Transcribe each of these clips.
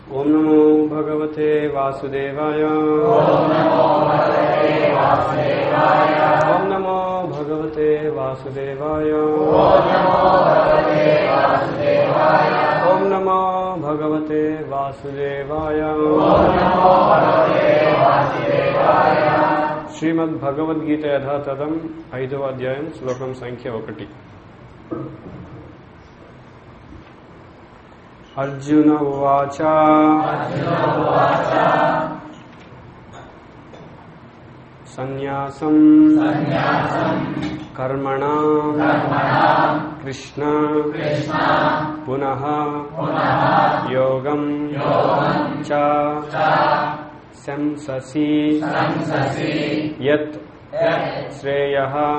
ఓం నమో భగవతే వాసుదేవాయ ఓం నమో భగవతే వాసుదేవాయ ఓం నమో భగవతే వాసుదేవాయ శ్రీమద్ భగవద్గీత యథాతథం ఐదవ అధ్యాయం శ్లోకం సంఖ్య ఒకటి అర్జున ఉవాచ సన్యాసం కర్మణ కృష్ణ పునః యోగం చ శంససి యత్ శ్రేయ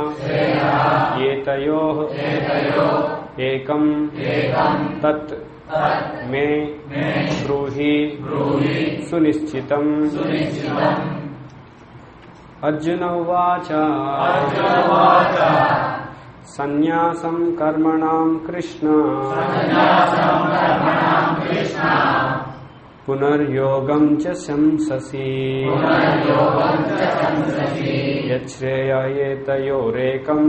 ఏతయో ఏకం తత్ మే బ్రూహి సునిశ్చితం అర్జున ఉవాచ సన్యాసం కర్మణాం కృష్ణ పునర్యోగం చ శంససి యశ్రేయేతయోరేకం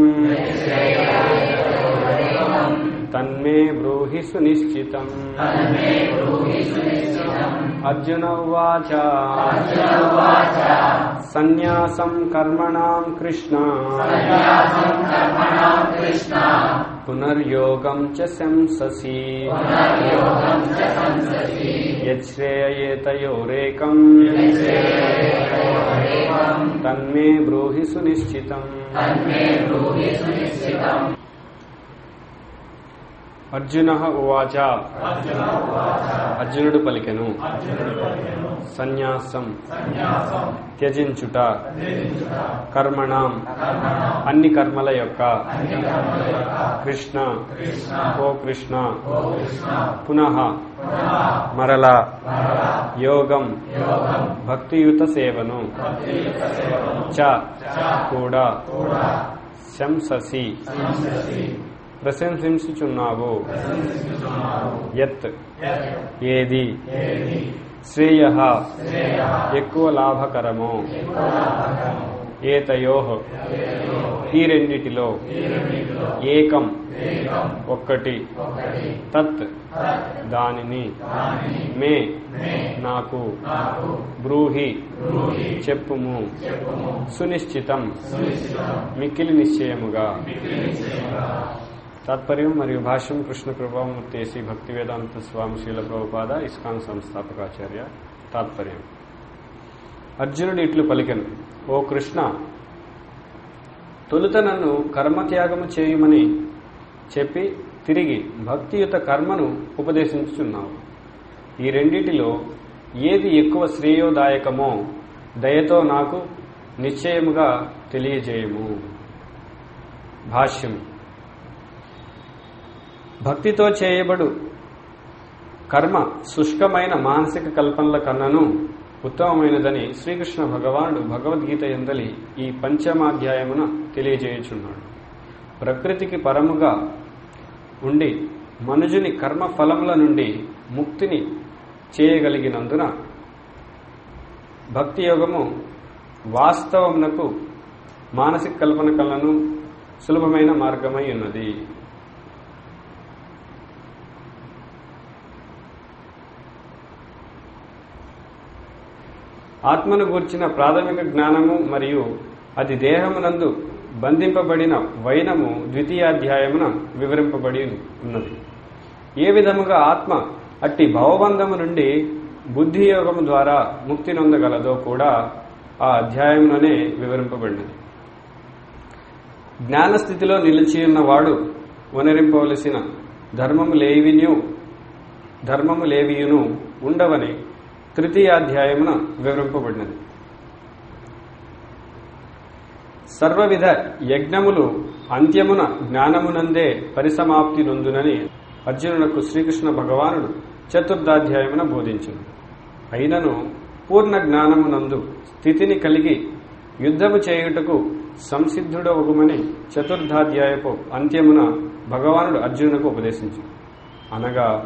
తన్మే బ్రూహి సునిశ్చితం అర్జున ఉవాచ సన్యాసం కర్మణాం కృష్ణ పునర్యోగం చ శంససి యశ్రేయేతయోరేకం తన్మే బ్రూహి సునిశ్చితం అర్జున ఉవాచ అర్జునుడు పలికెను సన్యాసం త్యజించుట కర్మణం అన్ని కర్మల యొక్క కృష్ణ ఓ కృష్ణ పునః మరల యోగం భక్తియుత సేవను చ కూడా శంససి ప్రశంసించుచున్నావు యత్ ఏది శ్రేయ ఎక్కువ లాభకరమో ఏతయో ఈ రెండిటిలో ఏకం ఒక్కటి తత్ దానిని మే నాకు బ్రూహి చెప్పుము సునిశ్చితం మిక్కిలి నిశ్చయముగా తాత్పర్యం మరియు భాష్యం కృష్ణ కృపామూర్తి శ్రీ భక్తి వేదాంత స్వామి శీల ప్రభుపాద ఇస్కాన్ సంస్థాపకాచార్య తాత్పర్యం అర్జునుడు ఇట్లు పలికెను ఓ కృష్ణ తొలుత నన్ను కర్మత్యాగము చేయుమని చెప్పి తిరిగి భక్తియుత కర్మను ఉపదేశించుచున్నావు ఈ రెండిటిలో ఏది ఎక్కువ శ్రేయోదాయకమో దయతో నాకు నిశ్చయముగా తెలియజేయము భాష్యం భక్తితో చేయబడు కర్మ శుష్కమైన మానసిక కల్పనల కన్నను ఉత్తమమైనదని శ్రీకృష్ణ భగవానుడు భగవద్గీత ఎందలి ఈ పంచమాధ్యాయమున తెలియజేయుచున్నాడు ప్రకృతికి పరముగా ఉండి మనుజుని కర్మ ఫలముల నుండి ముక్తిని చేయగలిగినందున భక్తి యోగము వాస్తవమునకు మానసిక కల్పన కలను సులభమైన మార్గమై ఉన్నది ఆత్మను గూర్చిన ప్రాథమిక జ్ఞానము మరియు అది దేహమునందు బంధింపబడిన వైనము ద్వితీయాధ్యాయమున వివరింపబడి ఉన్నది ఏ విధముగా ఆత్మ అట్టి భవబంధము నుండి బుద్ధి యోగము ద్వారా ముక్తి నొందగలదో కూడా ఆ అధ్యాయంలోనే వివరింపబడినది జ్ఞానస్థితిలో నిలిచియున్న వాడు వనరింపవలసిన ధర్మము లేవిన్యు ధర్మము లేవియును ఉండవని తృతీయాధ్యాయమున వివరింపబడినది సర్వవిధ యజ్ఞములు అంత్యమున జ్ఞానమునందే పరిసమాప్తి నొందునని అర్జునునకు శ్రీకృష్ణ భగవానుడు చతుర్థాధ్యాయమున బోధించును అయినను పూర్ణ జ్ఞానమునందు స్థితిని కలిగి యుద్ధము చేయుటకు సంసిద్ధుడవగుమని చతుర్థాధ్యాయపు అంత్యమున భగవానుడు అర్జునునకు ఉపదేశించు అనగా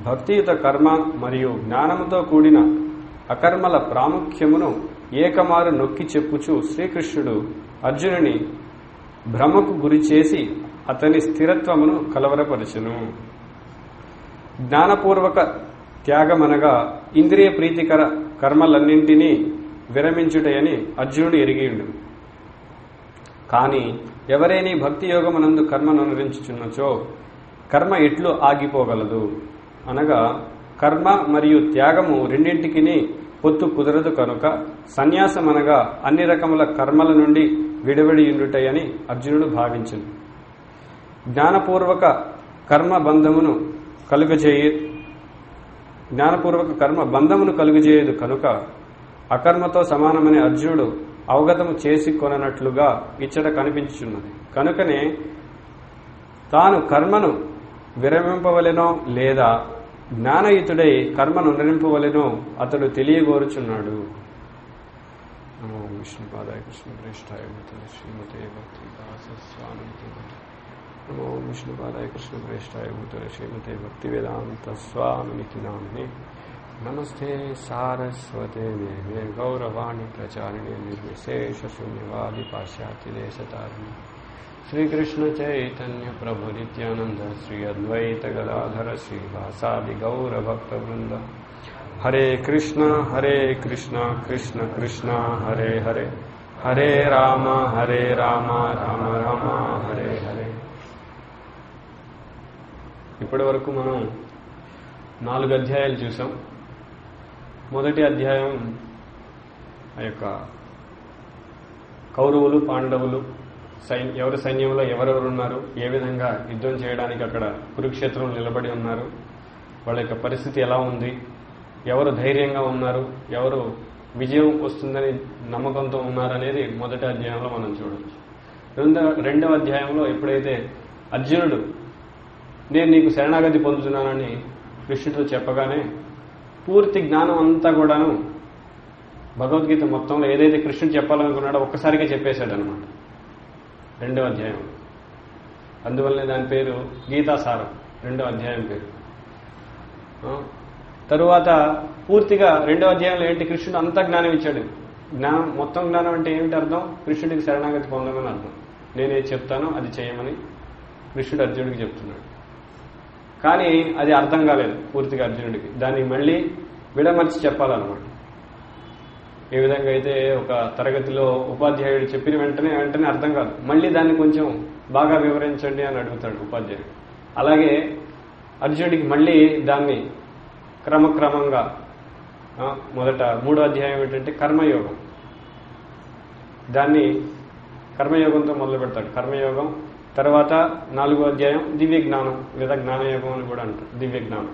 భక్తియుత కర్మ మరియు జ్ఞానముతో కూడిన అకర్మల ప్రాముఖ్యమును ఏకమారు నొక్కి చెప్పుచు శ్రీకృష్ణుడు అర్జునుని భ్రమకు గురి చేసి అతని స్థిరత్వమును కలవరపరచును జ్ఞానపూర్వక త్యాగమనగా ఇంద్రియ ప్రీతికర కర్మలన్నింటినీ విరమించుటయని అర్జునుడు ఎరిగియుండు కాని ఎవరైనా భక్తి యోగమనందు కర్మను అనురించుచున్నచో కర్మ ఎట్లు ఆగిపోగలదు అనగా కర్మ మరియు త్యాగము రెండింటికి పొత్తు కుదరదు కనుక సన్యాసం అనగా అన్ని రకముల కర్మల నుండి విడివడి ఉండుటయని అర్జునుడు భావించింది జ్ఞానపూర్వక కర్మ బంధమును కలుగజేయ జ్ఞానపూర్వక కర్మ బంధమును కలుగజేయదు కనుక అకర్మతో సమానమని అర్జునుడు అవగతము చేసి కొననట్లుగా ఇచ్చట కనిపించుచున్నది కనుకనే తాను కర్మను విరమింపవలెనో లేదా జ్ఞానయుతుడై కర్మను నిరింపవలెనో అతడు తెలియగోరుచున్నాడు నమో విష్ణుపాదాయ కృష్ణ ప్రేష్టాయ శ్రీమతే భక్తి స్వామి నమో విష్ణుపాదాయ కృష్ణ ప్రేష్టాయ భూతల శ్రీమతే భక్తి వేదాంత స్వామికి నామిని నమస్తే సారస్వతే దేవే గౌరవాణి ప్రచారిణి నిర్విశేష శూన్యవాది పాశ్చాత్య దేశతారిణి శ్రీకృష్ణ చైతన్య ప్రభు నిత్యానంద శ్రీ అద్వైత గదాధర శ్రీవాసాది గౌర భక్త వృంద హరే కృష్ణ హరే కృష్ణ కృష్ణ కృష్ణ హరే హరే హరే రామ హరే రామ రామ రామ హరే హరే ఇప్పటి వరకు మనం నాలుగు అధ్యాయాలు చూసాం మొదటి అధ్యాయం ఆ యొక్క కౌరవులు పాండవులు సైన్ ఎవరి సైన్యంలో ఎవరెవరు ఉన్నారు ఏ విధంగా యుద్ధం చేయడానికి అక్కడ కురుక్షేత్రం నిలబడి ఉన్నారు వాళ్ళ యొక్క పరిస్థితి ఎలా ఉంది ఎవరు ధైర్యంగా ఉన్నారు ఎవరు విజయం వస్తుందని నమ్మకంతో ఉన్నారనేది మొదటి అధ్యాయంలో మనం చూడవచ్చు రెండవ రెండవ అధ్యాయంలో ఎప్పుడైతే అర్జునుడు నేను నీకు శరణాగతి పొందుతున్నానని కృష్ణుడు చెప్పగానే పూర్తి జ్ఞానం అంతా కూడాను భగవద్గీత మొత్తంలో ఏదైతే కృష్ణుడు చెప్పాలనుకున్నాడో ఒక్కసారిగా చెప్పేశాడు అనమాట రెండవ అధ్యాయం అందువల్లనే దాని పేరు గీతాసారం రెండవ అధ్యాయం పేరు ఆ, తరువాత పూర్తిగా రెండవ అధ్యాయంలో ఏంటి కృష్ణుడు అంత జ్ఞానం ఇచ్చాడు జ్ఞానం మొత్తం జ్ఞానం అంటే ఏమిటి అర్థం కృష్ణుడికి శరణాగతి పొందమని అర్థం నేనేది చెప్తానో అది చేయమని కృష్ణుడు అర్జునుడికి చెప్తున్నాడు కానీ అది అర్థం కాలేదు పూర్తిగా అర్జునుడికి దాన్ని మళ్ళీ విడమర్చి చెప్పాలన్నమాట ఏ విధంగా అయితే ఒక తరగతిలో ఉపాధ్యాయుడు చెప్పిన వెంటనే వెంటనే అర్థం కాదు మళ్ళీ దాన్ని కొంచెం బాగా వివరించండి అని అడుగుతాడు ఉపాధ్యాయుడు అలాగే అర్జునుడికి మళ్ళీ దాన్ని క్రమక్రమంగా ఆ, మొదట మూడో అధ్యాయం ఏంటంటే కర్మయోగం దాన్ని కర్మయోగంతో మొదలు పెడతాడు కర్మయోగం తర్వాత నాలుగో అధ్యాయం దివ్య జ్ఞానం లేదా జ్ఞానయోగం అని కూడా అంటారు దివ్య జ్ఞానం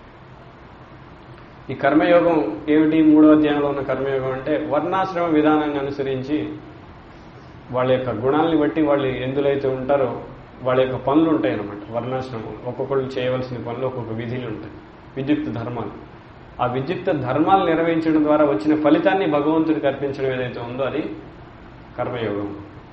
ఈ కర్మయోగం ఏమిటి మూడో అధ్యాయంలో ఉన్న కర్మయోగం అంటే వర్ణాశ్రమ విధానాన్ని అనుసరించి వాళ్ళ యొక్క గుణాలని బట్టి వాళ్ళు ఎందులైతే ఉంటారో వాళ్ళ యొక్క పనులు ఉంటాయి అన్నమాట వర్ణాశ్రమం ఒక్కొక్కళ్ళు చేయవలసిన పనులు ఒక్కొక్క విధులు ఉంటాయి విద్యుక్త ధర్మాలు ఆ విద్యుక్త ధర్మాలు నిర్వహించడం ద్వారా వచ్చిన ఫలితాన్ని భగవంతుడికి అర్పించడం ఏదైతే ఉందో అది కర్మయోగం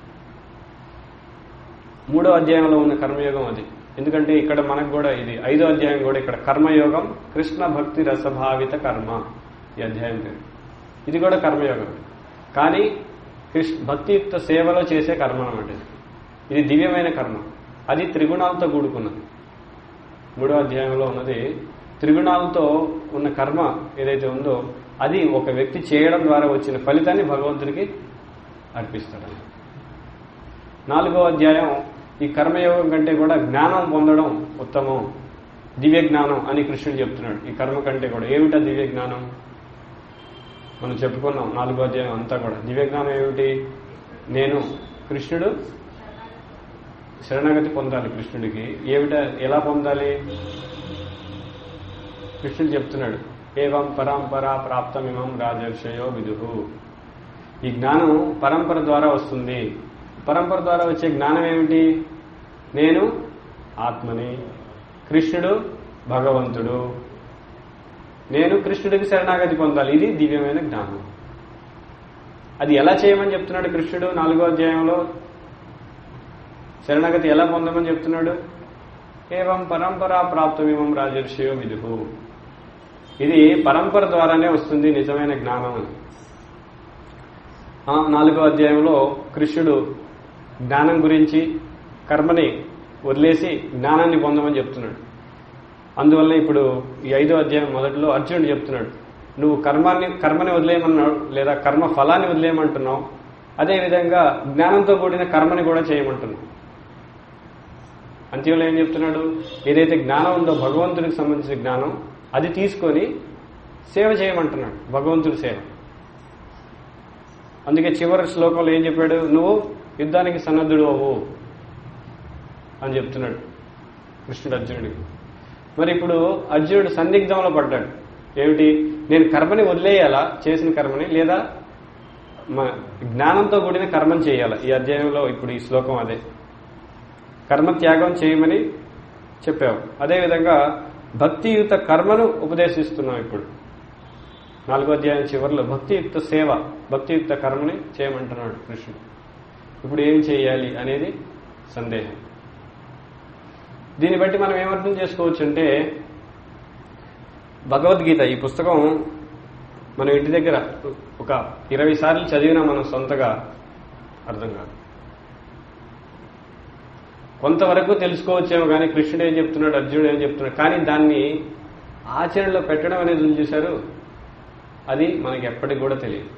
మూడో అధ్యాయంలో ఉన్న కర్మయోగం అది ఎందుకంటే ఇక్కడ మనకు కూడా ఇది ఐదో అధ్యాయం కూడా ఇక్కడ కర్మయోగం కృష్ణ భక్తి రసభావిత కర్మ ఈ అధ్యాయం పేరు ఇది కూడా కర్మయోగం కానీ కృష్ణ భక్తియుక్త సేవలో చేసే కర్మ అనమాట ఇది. ఇది దివ్యమైన కర్మ అది త్రిగుణాలతో కూడుకున్నది మూడో అధ్యాయంలో ఉన్నది త్రిగుణాలతో ఉన్న కర్మ ఏదైతే ఉందో అది ఒక వ్యక్తి చేయడం ద్వారా వచ్చిన ఫలితాన్ని భగవంతుడికి అర్పిస్తాడు నాలుగో అధ్యాయం ఈ కర్మయోగం కంటే కూడా జ్ఞానం పొందడం ఉత్తమం దివ్య జ్ఞానం అని కృష్ణుడు చెప్తున్నాడు ఈ కర్మ కంటే కూడా ఏమిటా దివ్య జ్ఞానం మనం చెప్పుకున్నాం నాలుగో అధ్యాయం అంతా కూడా దివ్య జ్ఞానం ఏమిటి నేను కృష్ణుడు శరణాగతి పొందాలి కృష్ణుడికి ఏమిట ఎలా పొందాలి కృష్ణుడు చెప్తున్నాడు ఏవం పరంపరా ప్రాప్తమిమం రాజర్షయో విదుహు ఈ జ్ఞానం పరంపర ద్వారా వస్తుంది పరంపర ద్వారా వచ్చే జ్ఞానం ఏమిటి నేను ఆత్మని కృష్ణుడు భగవంతుడు నేను కృష్ణుడికి శరణాగతి పొందాలి ఇది దివ్యమైన జ్ఞానం అది ఎలా చేయమని చెప్తున్నాడు కృష్ణుడు నాలుగో అధ్యాయంలో శరణాగతి ఎలా పొందమని చెప్తున్నాడు ఏవం పరంపరా ప్రాప్తమిమం రాజర్షియో విదుహు ఇది పరంపర ద్వారానే వస్తుంది నిజమైన జ్ఞానం అని ఆ నాలుగో అధ్యాయంలో కృష్ణుడు జ్ఞానం గురించి కర్మని వదిలేసి జ్ఞానాన్ని పొందమని చెప్తున్నాడు అందువల్ల ఇప్పుడు ఈ ఐదో అధ్యాయం మొదట్లో అర్జునుడు చెప్తున్నాడు నువ్వు కర్మాన్ని కర్మని వదిలేయమన్నావు లేదా కర్మ ఫలాన్ని వదిలేయమంటున్నావు అదేవిధంగా జ్ఞానంతో కూడిన కర్మని కూడా చేయమంటున్నావు అంత్యంలో ఏం చెప్తున్నాడు ఏదైతే జ్ఞానం ఉందో భగవంతుడికి సంబంధించిన జ్ఞానం అది తీసుకొని సేవ చేయమంటున్నాడు భగవంతుడి సేవ అందుకే చివరి శ్లోకంలో ఏం చెప్పాడు నువ్వు యుద్ధానికి సన్నద్ధుడు అవ్వు అని చెప్తున్నాడు కృష్ణుడు అర్జునుడికి మరి ఇప్పుడు అర్జునుడు సందిగ్ధంలో పడ్డాడు ఏమిటి నేను కర్మని వదిలేయాలా చేసిన కర్మని లేదా మ- జ్ఞానంతో కూడిన కర్మని చేయాలా ఈ అధ్యాయంలో ఇప్పుడు ఈ శ్లోకం అదే కర్మ త్యాగం చేయమని చెప్పావు అదేవిధంగా భక్తియుత కర్మను ఉపదేశిస్తున్నావు ఇప్పుడు నాలుగో అధ్యాయం చివరిలో భక్తియుక్త సేవ భక్తియుక్త కర్మని చేయమంటున్నాడు కృష్ణుడు ఇప్పుడు ఏం చేయాలి అనేది సందేహం దీన్ని బట్టి మనం ఏమర్థం చేసుకోవచ్చు అంటే భగవద్గీత ఈ పుస్తకం మనం ఇంటి దగ్గర ఒక ఇరవై సార్లు చదివినా మనం సొంతగా అర్థం కాదు కొంతవరకు తెలుసుకోవచ్చేమో కానీ కృష్ణుడు ఏం చెప్తున్నాడు అర్జునుడు ఏం చెప్తున్నాడు కానీ దాన్ని ఆచరణలో పెట్టడం అనేది ఉంది చూశారు అది మనకి ఎప్పటికి కూడా తెలియదు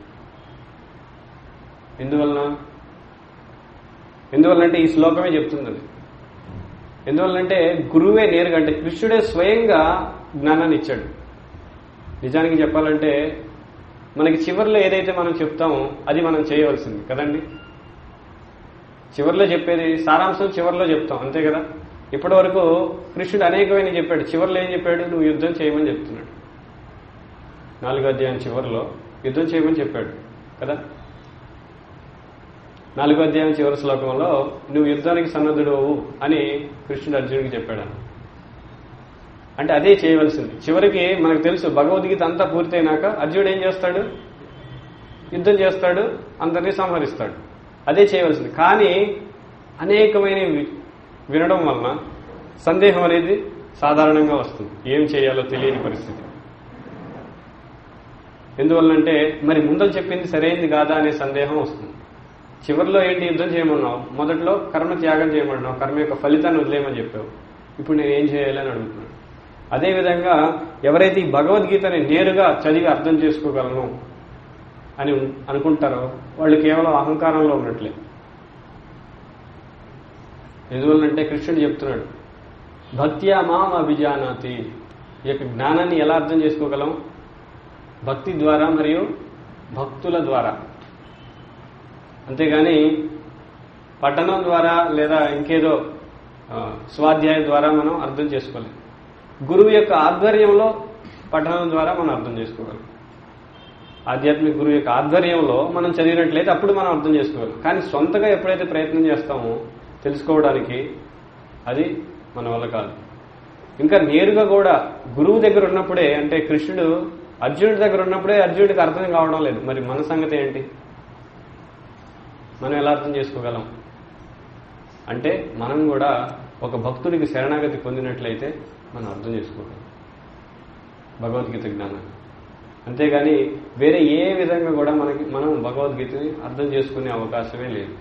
ఎందువలన ఎందువల్లంటే ఈ శ్లోకమే చెప్తుంది అది ఎందువల్లంటే గురువే నేరుగా అంటే కృష్ణుడే స్వయంగా జ్ఞానాన్ని ఇచ్చాడు నిజానికి చెప్పాలంటే మనకి చివరిలో ఏదైతే మనం చెప్తామో అది మనం చేయవలసింది కదండి చివరిలో చెప్పేది సారాంశం చివరిలో చెప్తాం అంతే కదా ఇప్పటి వరకు కృష్ణుడు అనేకమైన చెప్పాడు చివరిలో ఏం చెప్పాడు నువ్వు యుద్ధం చేయమని చెప్తున్నాడు నాలుగో అధ్యాయం చివరిలో యుద్ధం చేయమని చెప్పాడు కదా నాలుగో అధ్యాయం చివరి శ్లోకంలో నువ్వు యుద్ధానికి సన్నద్ధుడు అని కృష్ణుడు అర్జునుడికి చెప్పాడు అంటే అదే చేయవలసింది చివరికి మనకు తెలుసు భగవద్గీత అంతా పూర్తయినాక అర్జునుడు ఏం చేస్తాడు యుద్ధం చేస్తాడు అందరినీ సంహరిస్తాడు అదే చేయవలసింది కానీ అనేకమైన వినడం వలన సందేహం అనేది సాధారణంగా వస్తుంది ఏం చేయాలో తెలియని పరిస్థితి ఎందువల్లంటే మరి ముందలు చెప్పింది సరైంది కాదా అనే సందేహం వస్తుంది చివరిలో ఏంటి యుద్ధం చేయమన్నావు మొదట్లో కర్మ త్యాగం చేయమన్నావు కర్మ యొక్క ఫలితాన్ని వదిలేయమని చెప్పావు ఇప్పుడు నేను ఏం చేయాలని అడుగుతున్నాను అదేవిధంగా ఎవరైతే ఈ భగవద్గీతని నేరుగా చదివి అర్థం చేసుకోగలను అని అనుకుంటారో వాళ్ళు కేవలం అహంకారంలో ఉన్నట్లే ఎందువల్లంటే కృష్ణుడు చెప్తున్నాడు భక్త్యా మాం అభిజానాతి ఈ యొక్క జ్ఞానాన్ని ఎలా అర్థం చేసుకోగలం భక్తి ద్వారా మరియు భక్తుల ద్వారా అంతేగాని పఠనం ద్వారా లేదా ఇంకేదో ఆ, స్వాధ్యాయం ద్వారా మనం అర్థం చేసుకోలేం గురువు యొక్క ఆధ్వర్యంలో పఠనం ద్వారా మనం అర్థం చేసుకోగలం ఆధ్యాత్మిక గురువు యొక్క ఆధ్వర్యంలో మనం చదివినట్లయితే అప్పుడు మనం అర్థం చేసుకోగలం కానీ సొంతగా ఎప్పుడైతే ప్రయత్నం చేస్తామో తెలుసుకోవడానికి అది మన వల్ల కాదు ఇంకా నేరుగా కూడా గురువు దగ్గర ఉన్నప్పుడే అంటే కృష్ణుడు అర్జునుడి దగ్గర ఉన్నప్పుడే అర్జునుడికి అర్థం కావడం లేదు మరి మన సంగతి ఏంటి మనం ఎలా అర్థం చేసుకోగలం అంటే మనం కూడా ఒక భక్తుడికి శరణాగతి పొందినట్లయితే మనం అర్థం చేసుకోగలం భగవద్గీత జ్ఞానాన్ని అంతేగాని వేరే ఏ విధంగా కూడా మనకి మనం భగవద్గీతని అర్థం చేసుకునే అవకాశమే లేదు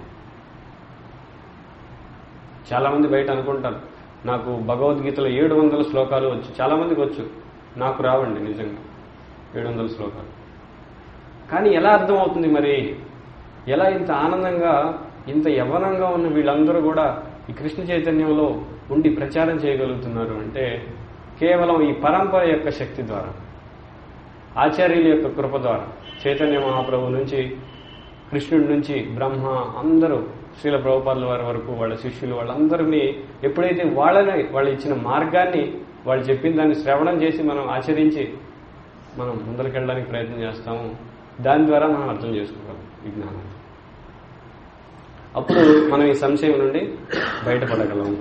చాలా మంది బయట అనుకుంటారు నాకు భగవద్గీతలో ఏడు వందల శ్లోకాలు వచ్చు చాలా మందికి వచ్చు నాకు రావండి నిజంగా ఏడు వందల శ్లోకాలు కానీ ఎలా అర్థం అవుతుంది మరి ఎలా ఇంత ఆనందంగా ఇంత యవ్వనంగా ఉన్న వీళ్ళందరూ కూడా ఈ కృష్ణ చైతన్యంలో ఉండి ప్రచారం చేయగలుగుతున్నారు అంటే కేవలం ఈ పరంపర యొక్క శక్తి ద్వారా ఆచార్యుల యొక్క కృప ద్వారా చైతన్య మహాప్రభు నుంచి కృష్ణుడి నుంచి బ్రహ్మ అందరూ శ్రీల ప్రభుపాదుల వారి వరకు వాళ్ళ శిష్యులు వాళ్ళందరినీ ఎప్పుడైతే వాళ్ళని వాళ్ళు ఇచ్చిన మార్గాన్ని వాళ్ళు చెప్పిన దాన్ని శ్రవణం చేసి మనం ఆచరించి మనం ముందరికెళ్ళడానికి ప్రయత్నం చేస్తాము దాని ద్వారా మనం అర్థం చేసుకోగలం ఈ జ్ఞానం అప్పుడు మనం ఈ సంశయం నుండి బయటపడగలం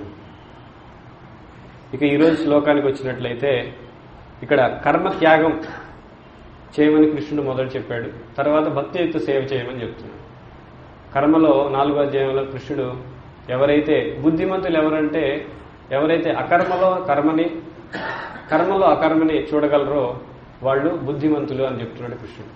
ఇక ఈరోజు శ్లోకానికి వచ్చినట్లయితే ఇక్కడ కర్మ త్యాగం చేయమని కృష్ణుడు మొదలు చెప్పాడు తర్వాత భక్తియుక్త సేవ చేయమని చెప్తున్నాడు కర్మలో నాలుగో అధ్యాయంలో కృష్ణుడు ఎవరైతే బుద్ధిమంతులు ఎవరంటే ఎవరైతే అకర్మలో కర్మని కర్మలో అకర్మని చూడగలరో వాళ్ళు బుద్ధిమంతులు అని చెప్తున్నాడు కృష్ణుడు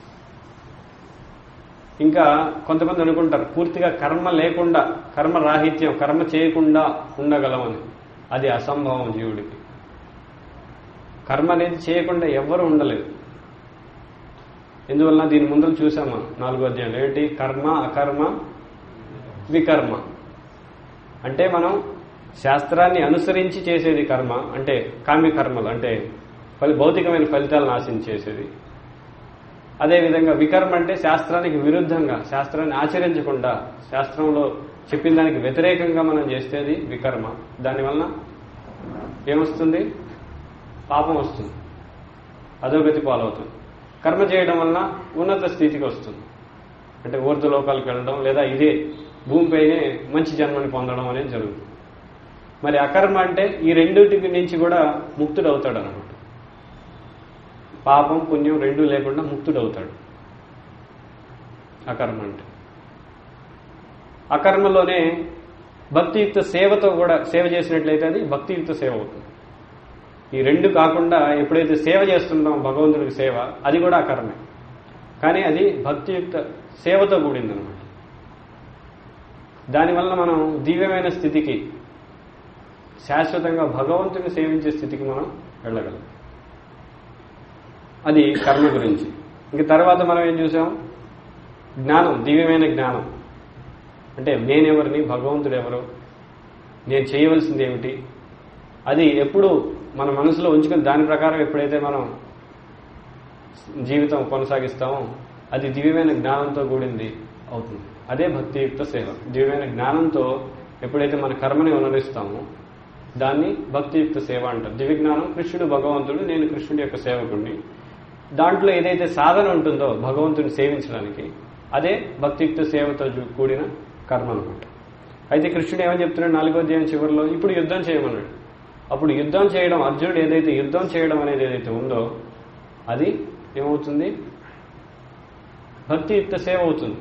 ఇంకా కొంతమంది అనుకుంటారు పూర్తిగా కర్మ లేకుండా కర్మ రాహిత్యం కర్మ చేయకుండా ఉండగలమని అది అసంభవం జీవుడికి కర్మ అనేది చేయకుండా ఎవ్వరూ ఉండలేదు ఎందువలన దీని ముందర చూసాము మనం నాలుగో అధ్యాయం ఏంటి కర్మ అకర్మ వికర్మ అంటే మనం శాస్త్రాన్ని అనుసరించి చేసేది కర్మ అంటే కామ్య కర్మలు అంటే ఫలి భౌతికమైన ఫలితాలను ఆశించేసేది అదేవిధంగా వికర్మ అంటే శాస్త్రానికి విరుద్ధంగా శాస్త్రాన్ని ఆచరించకుండా శాస్త్రంలో చెప్పిన దానికి వ్యతిరేకంగా మనం చేసేది వికర్మ దానివలన ఏమొస్తుంది పాపం వస్తుంది అధోగతి పాలవుతుంది కర్మ చేయడం వలన ఉన్నత స్థితికి వస్తుంది అంటే ఊర్ధ లోకాలకు వెళ్ళడం లేదా ఇదే భూమిపైనే మంచి జన్మని పొందడం అనేది జరుగుతుంది మరి అకర్మ అంటే ఈ రెండింటి నుంచి కూడా ముక్తుడు అవుతాడు అనమాట పాపం పుణ్యం రెండూ లేకుండా ముక్తుడు అవుతాడు అకర్మ అంటే అకర్మలోనే భక్తియుక్త సేవతో కూడా సేవ చేసినట్లయితే అది భక్తియుక్త సేవ అవుతుంది ఈ రెండు కాకుండా ఎప్పుడైతే సేవ చేస్తుంటాం భగవంతుడికి సేవ అది కూడా అకర్మే కానీ అది భక్తియుక్త సేవతో కూడింది అనమాట దానివల్ల మనం దివ్యమైన స్థితికి శాశ్వతంగా భగవంతుని సేవించే స్థితికి మనం వెళ్ళగలం అది కర్మ గురించి ఇంక తర్వాత మనం ఏం చూసాం జ్ఞానం దివ్యమైన జ్ఞానం అంటే నేనెవరిని భగవంతుడు ఎవరు నేను చేయవలసింది ఏమిటి అది ఎప్పుడు మన మనసులో ఉంచుకొని దాని ప్రకారం ఎప్పుడైతే మనం జీవితం కొనసాగిస్తామో అది దివ్యమైన జ్ఞానంతో కూడింది అవుతుంది అదే భక్తియుక్త సేవ దివ్యమైన జ్ఞానంతో ఎప్పుడైతే మన కర్మని ఉనరిస్తామో దాన్ని భక్తియుక్త సేవ అంటారు దివ్య జ్ఞానం కృష్ణుడు భగవంతుడు నేను కృష్ణుడి యొక్క సేవకుడిని దాంట్లో ఏదైతే సాధన ఉంటుందో భగవంతుని సేవించడానికి అదే భక్తియుక్త సేవతో జు- కూడిన కర్మ అనమాట అయితే కృష్ణుడు ఏమని చెప్తున్నాడు నాలుగో అధ్యాయం చివరిలో ఇప్పుడు యుద్ధం చేయమన్నాడు అప్పుడు యుద్ధం చేయడం అర్జునుడు ఏదైతే యుద్ధం చేయడం అనేది ఏదైతే ఉందో అది ఏమవుతుంది భక్తియుక్త సేవ అవుతుంది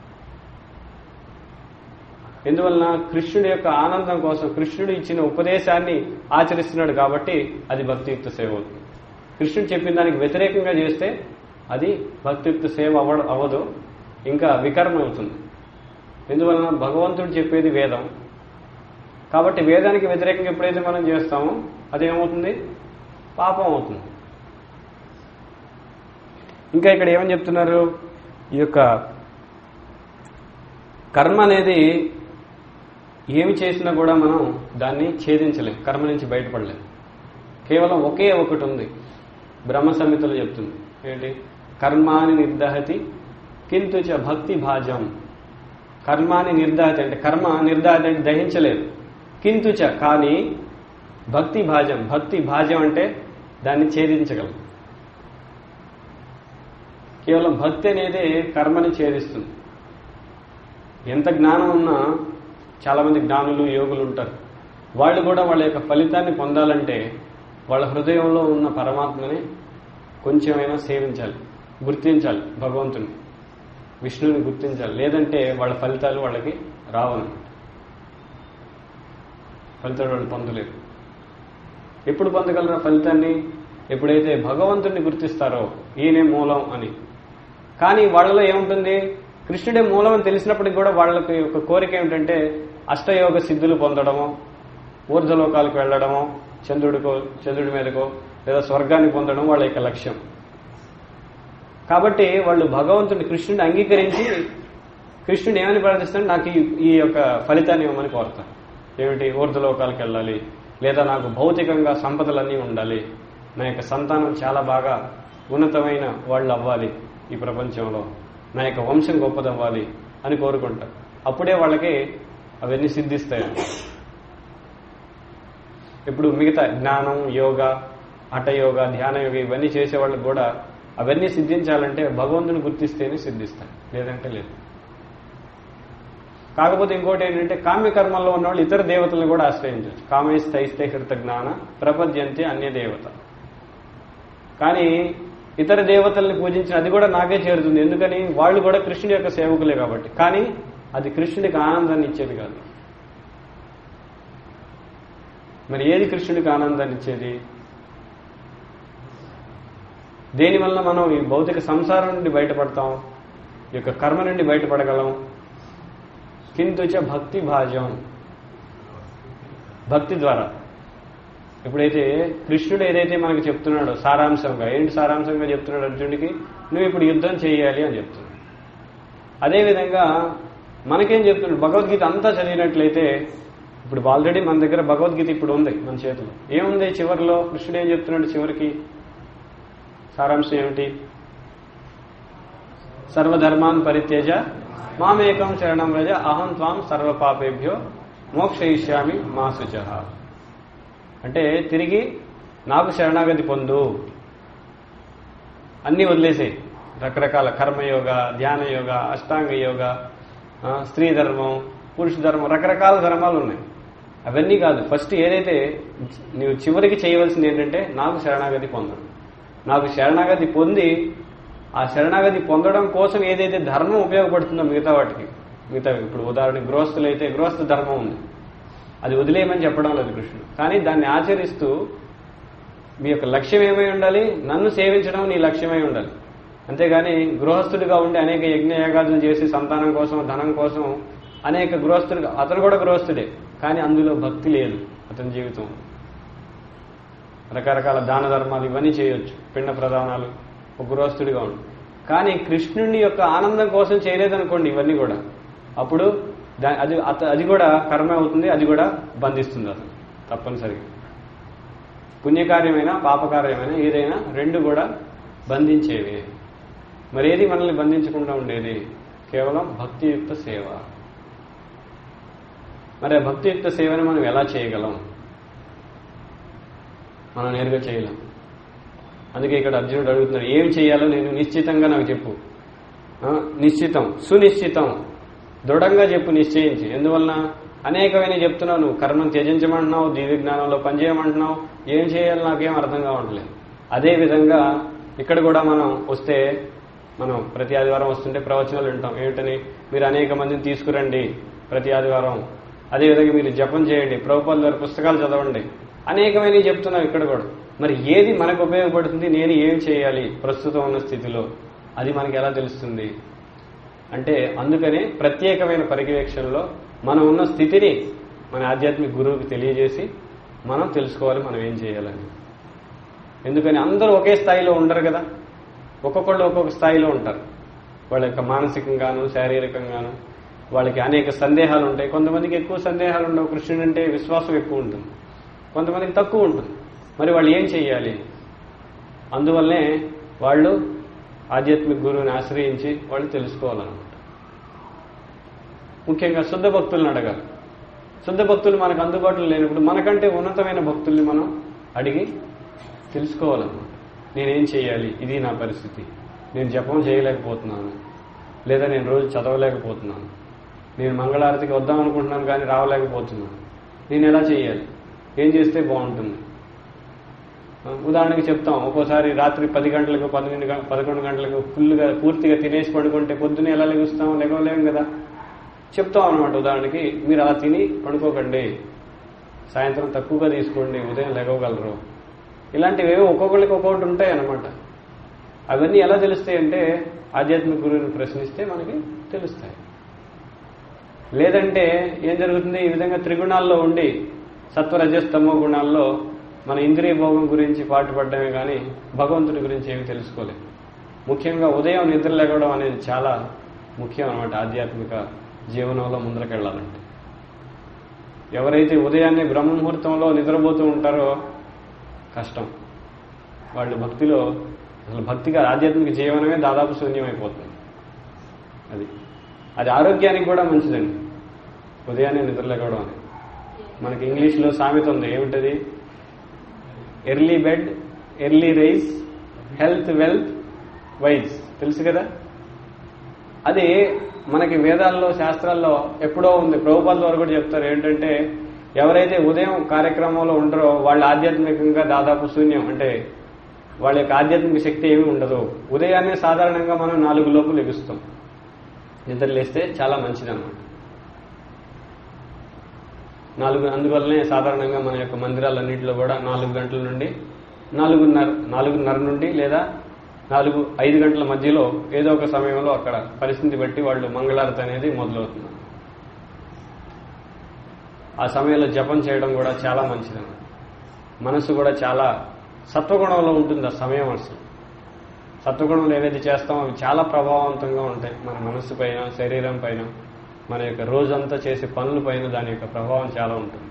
ఎందువలన కృష్ణుడి యొక్క ఆనందం కోసం కృష్ణుడు ఇచ్చిన ఉపదేశాన్ని ఆచరిస్తున్నాడు కాబట్టి అది భక్తియుక్త సేవ అవుతుంది కృష్ణుడు చెప్పిన దానికి వ్యతిరేకంగా చేస్తే అది భక్తియుక్త సేవ అవ్వ అవ్వదు ఇంకా వికర్మ అవుతుంది ఎందువలన భగవంతుడు చెప్పేది వేదం కాబట్టి వేదానికి వ్యతిరేకంగా ఎప్పుడైతే మనం చేస్తామో అది ఏమవుతుంది పాపం అవుతుంది ఇంకా ఇక్కడ ఏమని చెప్తున్నారు ఈ యొక్క కర్మ అనేది ఏమి చేసినా కూడా మనం దాన్ని ఛేదించలేం కర్మ నుంచి బయటపడలేం కేవలం ఒకే ఒకటి ఉంది బ్రహ్మ సంహితలో చెప్తుంది ఏంటి కర్మాని నిర్దహతి కింటు చ భక్తి భాజం కర్మాని నిర్దహతి అంటే కర్మ నిర్దహతి అంటే దహించలేదు కింటు చ కానీ భక్తి భాజం భక్తి భాజం అంటే దాన్ని ఛేదించగలం కేవలం భక్తి అనేది కర్మని ఛేదిస్తుంది ఎంత జ్ఞానం ఉన్నా చాలా మంది జ్ఞానులు యోగులు ఉంటారు వాళ్ళు కూడా వాళ్ళ యొక్క ఫలితాన్ని పొందాలంటే వాళ్ళ హృదయంలో ఉన్న పరమాత్మని కొంచెమైనా సేవించాలి గుర్తించాలి భగవంతుని విష్ణుని గుర్తించాలి లేదంటే వాళ్ళ ఫలితాలు వాళ్ళకి రావన్నమాట ఫలితాలు వాళ్ళు పొందలేరు ఎప్పుడు పొందగలరా ఫలితాన్ని ఎప్పుడైతే భగవంతుడిని గుర్తిస్తారో ఈయనే మూలం అని కానీ వాళ్ళలో ఏముంటుంది కృష్ణుడే మూలం అని తెలిసినప్పటికి కూడా వాళ్ళకి ఒక కోరిక ఏమిటంటే అష్టయోగ సిద్ధులు పొందడమో ఊర్ధ్వలోకాలకు వెళ్ళడమో చంద్రుడికో చంద్రుడి మీదకో లేదా స్వర్గాన్ని పొందడం వాళ్ళ యొక్క లక్ష్యం కాబట్టి వాళ్ళు భగవంతుని కృష్ణుడిని అంగీకరించి కృష్ణుడు ఏమని ప్రార్థిస్తాడు నాకు ఈ ఈ యొక్క ఫలితాన్ని ఇవ్వమని కోరుతాను ఏమిటి ఊర్ధ్వలోకాలకు వెళ్ళాలి లేదా నాకు భౌతికంగా సంపదలన్నీ ఉండాలి నా యొక్క సంతానం చాలా బాగా ఉన్నతమైన వాళ్ళు అవ్వాలి ఈ ప్రపంచంలో నా యొక్క వంశం గొప్పదవ్వాలి అని కోరుకుంటారు అప్పుడే వాళ్ళకి అవన్నీ సిద్ధిస్తాయి ఇప్పుడు మిగతా జ్ఞానం యోగ హఠయోగ ధ్యాన యోగ ఇవన్నీ చేసే వాళ్ళకి కూడా అవన్నీ సిద్ధించాలంటే భగవంతుని గుర్తిస్తేనే సిద్ధిస్తాయి లేదంటే లేదు కాకపోతే ఇంకోటి ఏంటంటే కామ్య కర్మల్లో ఉన్న వాళ్ళు ఇతర దేవతలను కూడా ఆశ్రయించవచ్చు కామేస్తైస్తే హృత జ్ఞాన ప్రపద్యంతే అన్య దేవత కానీ ఇతర దేవతల్ని పూజించిన అది కూడా నాకే చేరుతుంది ఎందుకని వాళ్ళు కూడా కృష్ణుడి యొక్క సేవకులే కాబట్టి కానీ అది కృష్ణుడికి ఆనందాన్ని ఇచ్చేది కాదు మరి ఏది కృష్ణుడికి ఆనందాన్ని ఇచ్చేది దేని వలన మనం ఈ భౌతిక సంసారం నుండి బయటపడతాం ఈ యొక్క కర్మ నుండి బయటపడగలం కింతుచ భక్తి భాజం భక్తి ద్వారా ఎప్పుడైతే కృష్ణుడు ఏదైతే మనకు చెప్తున్నాడో సారాంశంగా ఏంటి సారాంశంగా చెప్తున్నాడు అర్జునుడికి నువ్వు ఇప్పుడు యుద్ధం చేయాలి అని చెప్తున్నాడు అదేవిధంగా మనకేం చెప్తున్నాడు భగవద్గీత అంతా చదివినట్లయితే ఇప్పుడు ఆల్రెడీ మన దగ్గర భగవద్గీత ఇప్పుడు ఉంది మన చేతిలో ఏముంది చివరిలో కృష్ణుడు ఏం చెప్తున్నాడు చివరికి సారాంశం ఏమిటి సర్వధర్మాన్ పరిత్యజ మామేకం శరణం రజ అహం త్వాం సర్వపాపేభ్యో మోక్షయిష్యామి మా శుచ అంటే తిరిగి నాకు శరణాగతి పొందు అన్నీ వదిలేసాయి రకరకాల కర్మయోగ ధ్యాన యోగ అష్టాంగ యోగ ఆ, స్త్రీ ధర్మం పురుష ధర్మం రకరకాల ధర్మాలు ఉన్నాయి అవన్నీ కాదు ఫస్ట్ ఏదైతే నీవు చివరికి చేయవలసింది ఏంటంటే నాకు శరణాగతి పొందడం నాకు శరణాగతి పొంది ఆ శరణాగతి పొందడం కోసం ఏదైతే ధర్మం ఉపయోగపడుతుందో మిగతా వాటికి మిగతా ఇప్పుడు ఉదాహరణ గృహస్థులు అయితే గృహస్థ ధర్మం ఉంది అది వదిలేయమని చెప్పడం లేదు కృష్ణుడు కానీ దాన్ని ఆచరిస్తూ మీ యొక్క లక్ష్యం ఏమై ఉండాలి నన్ను సేవించడం నీ లక్ష్యమై ఉండాలి అంతేగాని గృహస్థుడిగా ఉండి అనేక యజ్ఞయాగాదులు చేసి సంతానం కోసం ధనం కోసం అనేక గృహస్థుడిగా అతను కూడా గృహస్థుడే కానీ అందులో భక్తి లేదు అతని జీవితం రకరకాల దాన ధర్మాలు ఇవన్నీ చేయొచ్చు పిండ ప్రదానాలు ఒక గృహస్థుడిగా ఉండు కానీ కృష్ణుని యొక్క ఆనందం కోసం చేయలేదనుకోండి ఇవన్నీ కూడా అప్పుడు దా- అది అత- అది కూడా కర్మ అవుతుంది అది కూడా బంధిస్తుంది అతను తప్పనిసరిగా పుణ్యకార్యమైనా పాపకార్యమైనా ఏదైనా రెండు కూడా బంధించేవి మరి ఏది మనల్ని బంధించకుండా ఉండేది కేవలం భక్తియుక్త సేవ మరి ఆ భక్తియుక్త సేవను మనం ఎలా చేయగలం మనం నేరుగా చేయలేం అందుకే ఇక్కడ అర్జునుడు అడుగుతున్నాడు ఏం చేయాలో నేను నిశ్చితంగా నాకు చెప్పు ఆ, నిశ్చితం సునిశ్చితం దృఢంగా చెప్పు నిశ్చయించి ఎందువలన అనేకమైన చెప్తున్నావు నువ్వు కర్మను త్యజించమంటున్నావు దివ్య జ్ఞానంలో పనిచేయమంటున్నావు ఏం చేయాలో నాకేం అర్థం కావట్లేదు అదే విధంగా ఇక్కడ కూడా మనం వస్తే మనం ప్రతి ఆదివారం వస్తుంటే ప్రవచనాలు వింటాం ఏమిటని మీరు అనేక మందిని తీసుకురండి ప్రతి ఆదివారం అదేవిధంగా మీరు జపం చేయండి ప్రభుపాల గారి పుస్తకాలు చదవండి అనేకమైనవి చెప్తున్నాం ఇక్కడ కూడా మరి ఏది మనకు ఉపయోగపడుతుంది నేను ఏం చేయాలి ప్రస్తుతం ఉన్న స్థితిలో అది మనకి ఎలా తెలుస్తుంది అంటే అందుకనే ప్రత్యేకమైన పర్యవేక్షణలో మనం ఉన్న స్థితిని మన ఆధ్యాత్మిక గురువుకి తెలియజేసి మనం తెలుసుకోవాలి మనం ఏం చేయాలని ఎందుకని అందరూ ఒకే స్థాయిలో ఉండరు కదా ఒక్కొక్కళ్ళు ఒక్కొక్క స్థాయిలో ఉంటారు వాళ్ళ యొక్క మానసికంగాను శారీరకంగాను వాళ్ళకి అనేక సందేహాలు ఉంటాయి కొంతమందికి ఎక్కువ సందేహాలు ఉండవు కృష్ణుడు అంటే విశ్వాసం ఎక్కువ ఉంటుంది కొంతమందికి తక్కువ ఉంటుంది మరి వాళ్ళు ఏం చేయాలి అందువల్లనే వాళ్ళు ఆధ్యాత్మిక గురువుని ఆశ్రయించి వాళ్ళు తెలుసుకోవాలన్నమాట ముఖ్యంగా శుద్ధ భక్తులను అడగాలి శుద్ధ భక్తులు మనకు అందుబాటులో లేనప్పుడు మనకంటే ఉన్నతమైన భక్తుల్ని మనం అడిగి తెలుసుకోవాలన్నమాట నేనేం చేయాలి ఇది నా పరిస్థితి నేను జపం చేయలేకపోతున్నాను లేదా నేను రోజు చదవలేకపోతున్నాను నేను మంగళారతికి వద్దాం అనుకుంటున్నాను కానీ రావలేకపోతున్నాను నేను ఎలా చేయాలి ఏం చేస్తే బాగుంటుంది ఉదాహరణకి చెప్తాం ఒక్కోసారి రాత్రి పది గంటలకు పన్నెండు గం- పదకొండు గంటలకు ఫుల్గా పూర్తిగా తినేసి పడుకుంటే పొద్దున ఎలా లెగుస్తాం లెగవలేం కదా చెప్తాం అనమాట ఉదాహరణకి మీరు అలా తిని పడుకోకండి సాయంత్రం తక్కువగా తీసుకోండి ఉదయం లెగవగలరు ఇలాంటివి ఏవో ఒక్కొక్కరికి ఒక్కొక్కటి ఉంటాయి అన్నమాట అవన్నీ ఎలా తెలుస్తాయి అంటే ఆధ్యాత్మిక గురువుని ప్రశ్నిస్తే మనకి తెలుస్తాయి లేదంటే ఏం జరుగుతుంది ఈ విధంగా త్రిగుణాల్లో ఉండి సత్వరజస్తమో గుణాల్లో మన ఇంద్రియ భోగం గురించి పాటుపడడమే కానీ భగవంతుడి గురించి ఏమి తెలుసుకోలేదు ముఖ్యంగా ఉదయం నిద్ర లేగడం అనేది చాలా ముఖ్యం అనమాట ఆధ్యాత్మిక జీవనంలో ముందరకెళ్ళాలంటే ఎవరైతే ఉదయాన్నే బ్రహ్మముహూర్తంలో నిద్రపోతూ ఉంటారో కష్టం వాళ్ళు భక్తిలో అసలు భక్తిగా ఆధ్యాత్మిక జీవనమే దాదాపు శూన్యమైపోతుంది అది అది ఆరోగ్యానికి కూడా మంచిదండి ఉదయాన్నే నిద్రలేకపోవడం అని మనకి ఇంగ్లీష్లో సామెత ఉంది ఏమిటది early bed early rise health wealth wise తెలుసు కదా అది మనకి వేదాల్లో శాస్త్రాల్లో ఎప్పుడో ఉంది ప్రభుపాల ద్వారా కూడా చెప్తారు ఏంటంటే ఎవరైతే ఉదయం కార్యక్రమంలో ఉంటారో వాళ్ళు ఆధ్యాత్మికంగా దాదాపు శూన్యం అంటే వాళ్ళ యొక్క ఆధ్యాత్మిక శక్తి ఏమీ ఉండదు ఉదయాన్నే సాధారణంగా మనం నాలుగు లోపు లెగుస్తాం నిద్ర లేస్తే చాలా మంచిది అన్నమాట నాలుగు అందువల్లనే సాధారణంగా మన యొక్క మందిరాలన్నింటిలో కూడా నాలుగు గంటల నుండి నాలుగున్నర నాలుగున్నర నుండి లేదా నాలుగు ఐదు గంటల మధ్యలో ఏదో ఒక సమయంలో అక్కడ పరిస్థితి బట్టి వాళ్ళు మంగళారతి అనేది మొదలవుతుంది ఆ సమయంలో జపం చేయడం కూడా చాలా మంచిదన్నమాట మనసు కూడా చాలా సత్వగుణంలో ఉంటుంది ఆ సమయం అసలు సత్వగుణంలో ఏవైతే చేస్తామో అవి చాలా ప్రభావవంతంగా ఉంటాయి మన మనస్సు పైన శరీరం పైన మన యొక్క రోజంతా చేసే పనుల పైన దాని యొక్క ప్రభావం చాలా ఉంటుంది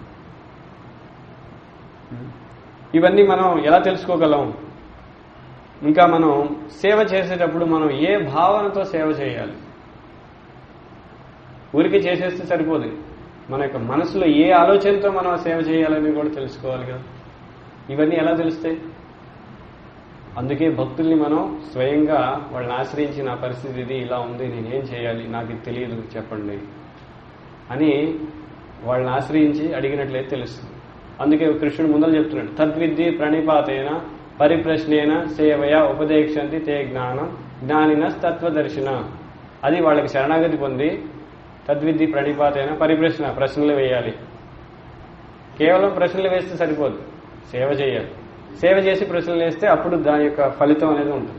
ఇవన్నీ మనం ఎలా తెలుసుకోగలం ఇంకా మనం సేవ చేసేటప్పుడు మనం ఏ భావనతో సేవ చేయాలి ఊరికి చేసేస్తే సరిపోదు మన యొక్క మనసులో ఏ ఆలోచనతో మనం ఆ సేవ చేయాలని కూడా తెలుసుకోవాలి కదా ఇవన్నీ ఎలా తెలుస్తాయి అందుకే భక్తుల్ని మనం స్వయంగా వాళ్ళని ఆశ్రయించి నా పరిస్థితి ఇది ఇలా ఉంది నేనేం చేయాలి నాకు ఇది తెలియదు చెప్పండి అని వాళ్ళని ఆశ్రయించి అడిగినట్లయితే తెలుస్తుంది అందుకే కృష్ణుడు ముందర చెప్తున్నాడు తద్విద్ది ప్రణిపాతేన పరిప్రశ్నేన సేవయ ఉపదేశంతి తే జ్ఞానం జ్ఞానిన తత్వదర్శన అది వాళ్ళకి శరణాగతి పొంది తద్విద్ది ప్రణిపాతైన పరిప్రశ్న ప్రశ్నలు వేయాలి కేవలం ప్రశ్నలు వేస్తే సరిపోదు సేవ చేయాలి సేవ చేసి ప్రశ్నలు వేస్తే అప్పుడు దాని యొక్క ఫలితం అనేది ఉంటుంది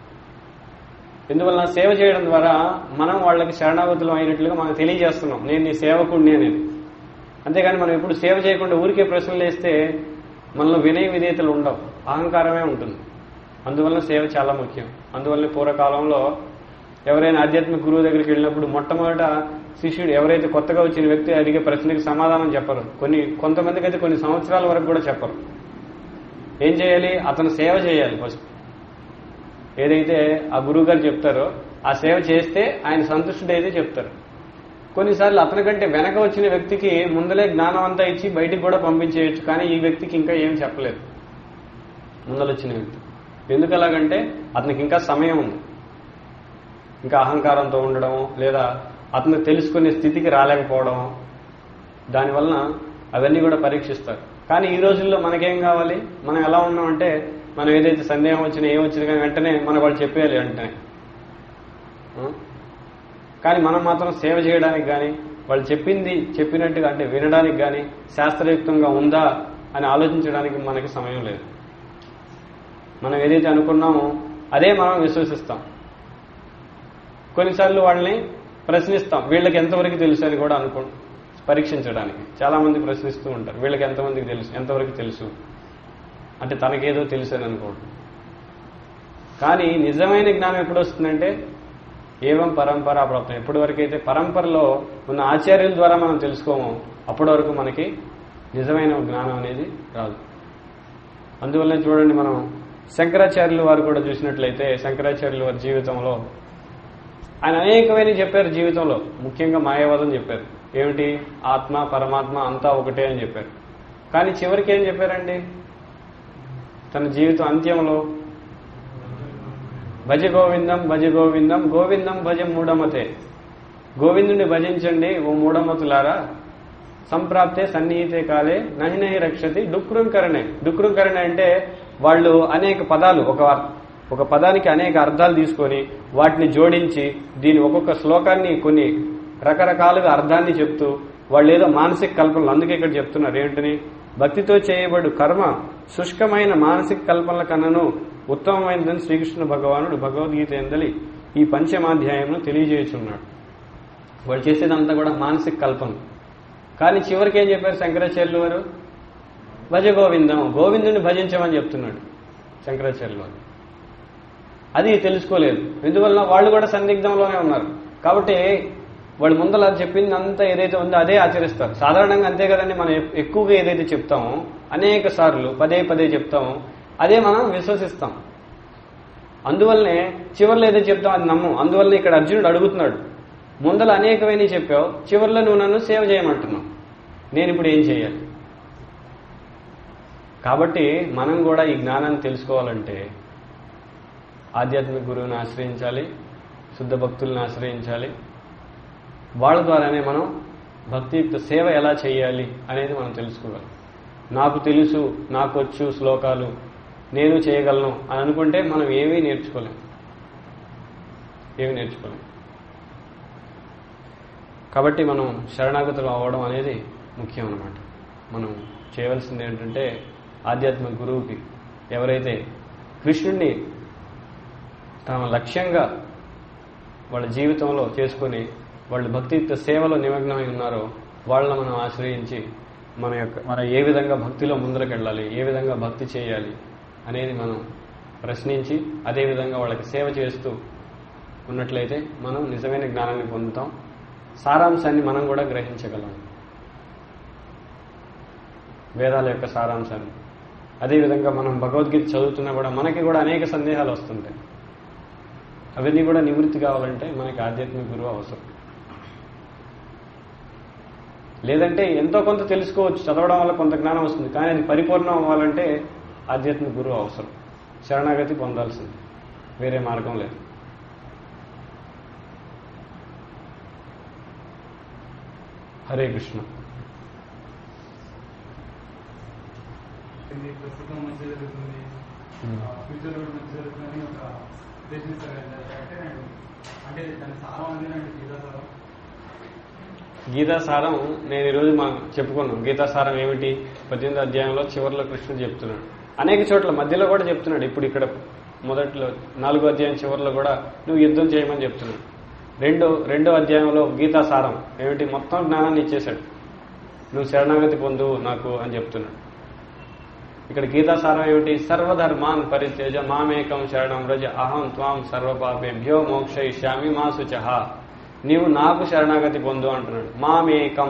ఎందువలన సేవ చేయడం ద్వారా మనం వాళ్ళకి శరణాగతులు అయినట్లుగా మనం తెలియజేస్తున్నాం నేను నీ సేవకుడిని అనేది అంతేగాని మనం ఎప్పుడు సేవ చేయకుండా ఊరికే ప్రశ్నలు వేస్తే మనలో వినయ విధేయతలు ఉండవు అహంకారమే ఉంటుంది అందువల్ల సేవ చాలా ముఖ్యం అందువల్ల పూర్వకాలంలో ఎవరైనా ఆధ్యాత్మిక గురువు దగ్గరికి వెళ్ళినప్పుడు మొట్టమొదట శిష్యుడు ఎవరైతే కొత్తగా వచ్చిన వ్యక్తి అడిగే ప్రశ్నకి సమాధానం చెప్పరు కొన్ని కొంతమందికి అయితే కొన్ని సంవత్సరాల వరకు కూడా చెప్పరు ఏం చేయాలి అతను సేవ చేయాలి ఫస్ట్ ఏదైతే ఆ గురువు గారు చెప్తారో ఆ సేవ చేస్తే ఆయన సంతుష్టుడైతే చెప్తారు కొన్నిసార్లు అతని కంటే వెనక వచ్చిన వ్యక్తికి ముందలే జ్ఞానం అంతా ఇచ్చి బయటికి కూడా పంపించేయచ్చు కానీ ఈ వ్యక్తికి ఇంకా ఏం చెప్పలేదు ముందలొచ్చిన వ్యక్తి ఎందుకు అలాగంటే అతనికి ఇంకా సమయం ఉంది ఇంకా అహంకారంతో ఉండడం లేదా అతను తెలుసుకునే స్థితికి రాలేకపోవడం దానివలన అవన్నీ కూడా పరీక్షిస్తారు కానీ ఈ రోజుల్లో మనకేం కావాలి మనం ఎలా ఉన్నామంటే మనం ఏదైతే సందేహం వచ్చినా ఏం వచ్చినా కానీ వెంటనే మనకు వాళ్ళు చెప్పేయాలి వెంటనే ఆ? కానీ మనం మాత్రం సేవ చేయడానికి కానీ వాళ్ళు చెప్పింది చెప్పినట్టుగా అంటే వినడానికి కానీ శాస్త్రయుక్తంగా ఉందా అని ఆలోచించడానికి మనకి సమయం లేదు మనం ఏదైతే అనుకున్నామో అదే మనం విశ్వసిస్తాం కొన్నిసార్లు వాళ్ళని ప్రశ్నిస్తాం వీళ్ళకి ఎంతవరకు తెలుసు అని కూడా అనుకో పరీక్షించడానికి చాలా మంది ప్రశ్నిస్తూ ఉంటారు వీళ్ళకి ఎంతమందికి తెలుసు ఎంతవరకు తెలుసు అంటే తనకేదో తెలుసు అని అనుకోవడం కానీ నిజమైన జ్ఞానం ఎప్పుడు వస్తుందంటే ఏవం పరంపరా ప్రాప్తం ఎప్పటి వరకు అయితే పరంపరలో ఉన్న ఆచార్యుల ద్వారా మనం తెలుసుకోమో అప్పటి వరకు మనకి నిజమైన జ్ఞానం అనేది రాదు అందువల్ల చూడండి మనం శంకరాచార్యుల వారు కూడా చూసినట్లయితే శంకరాచార్యుల వారి జీవితంలో ఆయన అనేకమైన చెప్పారు జీవితంలో ముఖ్యంగా మాయావాదం చెప్పారు ఏమిటి ఆత్మ పరమాత్మ అంతా ఒకటే అని చెప్పారు కానీ చివరికి ఏం చెప్పారండి తన జీవితం అంత్యంలో భజ గోవిందం భజ గోవిందం గోవిందం భజ మూఢమతే గోవిందుని భజించండి ఓ మూఢమతులారా సంప్రాప్తే సన్నిహితే కాలే నహి నహి రక్షతి డుక్రుంకరణే డుక్రుంకరణే అంటే వాళ్ళు అనేక పదాలు ఒక ఒక పదానికి అనేక అర్థాలు తీసుకొని వాటిని జోడించి దీని ఒక్కొక్క శ్లోకాన్ని కొన్ని రకరకాలుగా అర్థాన్ని చెప్తూ వాళ్ళు ఏదో మానసిక కల్పనలు అందుకే ఇక్కడ చెప్తున్నారు ఏంటని భక్తితో చేయబడు కర్మ శుష్కమైన మానసిక కల్పనల కన్నను ఉత్తమమైనదని శ్రీకృష్ణ భగవానుడు భగవద్గీత ఎందలి ఈ పంచమాధ్యాయంను తెలియజేయుచున్నాడు వాళ్ళు చేసేదంతా కూడా మానసిక కల్పన కానీ చివరికి ఏం చెప్పారు శంకరాచార్యులు వారు భజ గోవిందం గోవిందుని భజించమని చెప్తున్నాడు శంకరాచార్యులు వారు అది తెలుసుకోలేదు ఎందువల్ల వాళ్ళు కూడా సందిగ్ధంలోనే ఉన్నారు కాబట్టి వాళ్ళు ముందర చెప్పింది అంతా ఏదైతే ఉందో అదే ఆచరిస్తారు సాధారణంగా అంతే కదండి మనం ఎక్- ఎక్కువగా ఏదైతే చెప్తామో అనేక సార్లు పదే పదే చెప్తామో అదే మనం విశ్వసిస్తాం అందువల్లనే చివరిలో ఏదో చెప్తాం అది నమ్ము అందువల్లనే ఇక్కడ అర్జునుడు అడుగుతున్నాడు ముందల అనేకమైనవి చెప్పావు చివరిలో నువ్వు నన్ను సేవ చేయమంటున్నావు నేను ఇప్పుడు ఏం చేయాలి కాబట్టి మనం కూడా ఈ జ్ఞానాన్ని తెలుసుకోవాలంటే ఆధ్యాత్మిక గురువుని ఆశ్రయించాలి శుద్ధ భక్తుల్ని ఆశ్రయించాలి వాళ్ళ ద్వారానే మనం భక్తియుక్త సేవ ఎలా చేయాలి అనేది మనం తెలుసుకోవాలి నాకు తెలుసు నాకు వచ్చు శ్లోకాలు నేను చేయగలను అని అనుకుంటే మనం ఏమీ నేర్చుకోలేం ఏమీ నేర్చుకోలేం కాబట్టి మనం శరణాగతులు అవ్వడం అనేది ముఖ్యం అన్నమాట మనం చేయవలసింది ఏంటంటే ఆధ్యాత్మిక గురువుకి ఎవరైతే కృష్ణుణ్ణి తమ లక్ష్యంగా వాళ్ళ జీవితంలో చేసుకొని వాళ్ళు భక్తియుక్త సేవలో నిమగ్నమై ఉన్నారో వాళ్ళని మనం ఆశ్రయించి మన యొక్క మన ఏ విధంగా భక్తిలో ముందరకు వెళ్ళాలి ఏ విధంగా భక్తి చేయాలి అనేది మనం ప్రశ్నించి అదే విధంగా వాళ్ళకి సేవ చేస్తూ ఉన్నట్లయితే మనం నిజమైన జ్ఞానాన్ని పొందుతాం సారాంశాన్ని మనం కూడా గ్రహించగలం వేదాల యొక్క సారాంశాన్ని అదేవిధంగా మనం భగవద్గీత చదువుతున్నా కూడా మనకి కూడా అనేక సందేహాలు వస్తుంటాయి అవన్నీ కూడా నివృత్తి కావాలంటే మనకి ఆధ్యాత్మిక గురువు అవసరం లేదంటే ఎంతో కొంత తెలుసుకోవచ్చు చదవడం వల్ల కొంత జ్ఞానం వస్తుంది కానీ అది పరిపూర్ణం అవ్వాలంటే ఆధ్యాత్మిక గురువు అవసరం శరణాగతి పొందాల్సింది వేరే మార్గం లేదు హరే కృష్ణ ఇది ప్రస్తుతం మంచి జరుగుతుంది Hmm. ఫ్యూచర్ కూడా మంచి జరుగుతుందని ఒక ఉద్దేశిస్తారు అంటే నేను అంటే దాని సారం అందినండి గీతా సారం గీతా సారం నేను ఈరోజు మనం చెప్పుకున్నాం గీతా సారం ఏమిటి పద్దెనిమిది అధ్యాయంలో చివరిలో కృష్ణుడు చెప్తున్నాడు అనేక చోట్ల మధ్యలో కూడా చెప్తున్నాడు ఇప్పుడు ఇక్కడ మొదట్లో నాలుగో అధ్యాయం చివరిలో కూడా నువ్వు యుద్ధం చేయమని చెప్తున్నాడు రెండో రెండో అధ్యాయంలో గీతా సారం ఏమిటి మొత్తం జ్ఞానాన్ని ఇచ్చేశాడు నువ్వు శరణాగతి పొందు నాకు అని చెప్తున్నాడు ఇక్కడ గీతా సారం ఏమిటి సర్వధర్మాన్ పరిత్యజ మామేకం శరణం రజ అహం త్వాం సర్వపాపేభ్యో మోక్షయిష్యామి మా శుచః నీవు నాకు శరణాగతి పొందు అంటున్నాడు మామేకం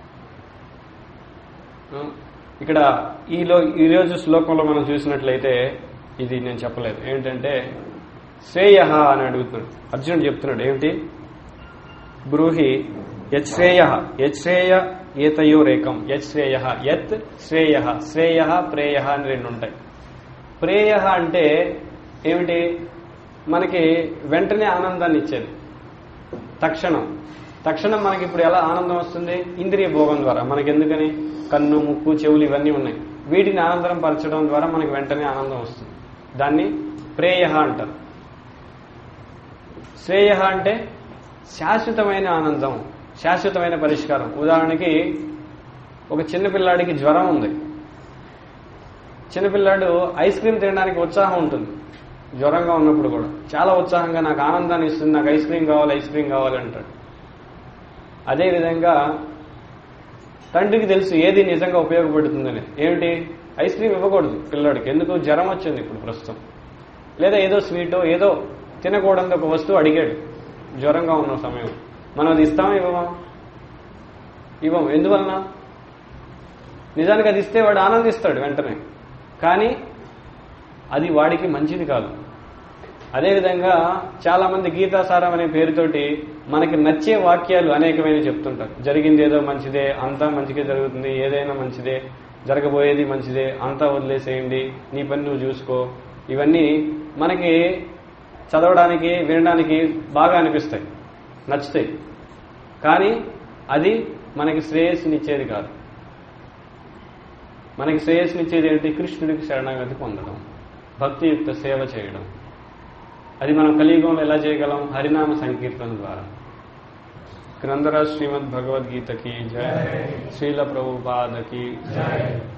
ఆ, ఇక్కడ ఈలో ఈరోజు శ్లోకంలో మనం చూసినట్లయితే ఇది నేను చెప్పలేదు ఏంటంటే శ్రేయ అని అడుగుతున్నాడు అర్జునుడు చెప్తున్నాడు ఏమిటి బ్రూహి యశ్రేయ యశ్రేయ ఏతయోరేకం యశ్రేయ యత్ శ్రేయ శ్రేయ ప్రేయ అని రెండు ఉంటాయి ప్రేయ అంటే ఏమిటి మనకి వెంటనే ఆనందాన్ని ఇచ్చేది తక్షణం తక్షణం మనకి ఇప్పుడు ఎలా ఆనందం వస్తుంది ఇంద్రియ భోగం ద్వారా మనకి ఎందుకని కన్ను ముక్కు చెవులు ఇవన్నీ ఉన్నాయి వీటిని ఆనందరం పరచడం ద్వారా మనకి వెంటనే ఆనందం వస్తుంది దాన్ని ప్రేయ అంటారు శ్రేయ అంటే శాశ్వతమైన ఆనందం శాశ్వతమైన పరిష్కారం ఉదాహరణకి ఒక చిన్నపిల్లాడికి జ్వరం ఉంది చిన్నపిల్లాడు ఐస్ క్రీమ్ తినడానికి ఉత్సాహం ఉంటుంది జ్వరంగా ఉన్నప్పుడు కూడా చాలా ఉత్సాహంగా నాకు ఆనందాన్ని ఇస్తుంది నాకు ఐస్ క్రీమ్ కావాలి ఐస్ క్రీమ్ కావాలి అంటాడు అదేవిధంగా తండ్రికి తెలుసు ఏది నిజంగా ఉపయోగపడుతుందని ఏమిటి ఐస్ క్రీమ్ ఇవ్వకూడదు పిల్లాడికి ఎందుకు జ్వరం వచ్చింది ఇప్పుడు ప్రస్తుతం లేదా ఏదో స్వీటో ఏదో తినకూడదు ఒక వస్తువు అడిగాడు జ్వరంగా ఉన్న సమయం మనం అది ఇస్తామా ఇవ్వమా ఇవ్వం ఎందువలన నిజానికి అది ఇస్తే వాడు ఆనందిస్తాడు వెంటనే కానీ అది వాడికి మంచిది కాదు అదేవిధంగా చాలా మంది గీతాసారం అనే పేరుతోటి మనకి నచ్చే వాక్యాలు అనేకమైన చెప్తుంటారు జరిగింది ఏదో మంచిదే అంతా మంచిగా జరుగుతుంది ఏదైనా మంచిదే జరగబోయేది మంచిదే అంతా వదిలేసేయండి నీ పని నువ్వు చూసుకో ఇవన్నీ మనకి చదవడానికి వినడానికి బాగా అనిపిస్తాయి నచ్చుతాయి కానీ అది మనకి శ్రేయస్సునిచ్చేది కాదు మనకి శ్రేయస్సునిచ్చేది ఏంటి కృష్ణుడికి శరణాగతి పొందడం భక్తియుక్త సేవ చేయడం అది మనం కలియుగంలో ఎలా చేయగలం హరినామ సంకీర్తన ద్వారా గ్రంథరాజ్ శ్రీమద్ భగవద్గీతకి జయ శ్రీల ప్రభుపాదకి జయ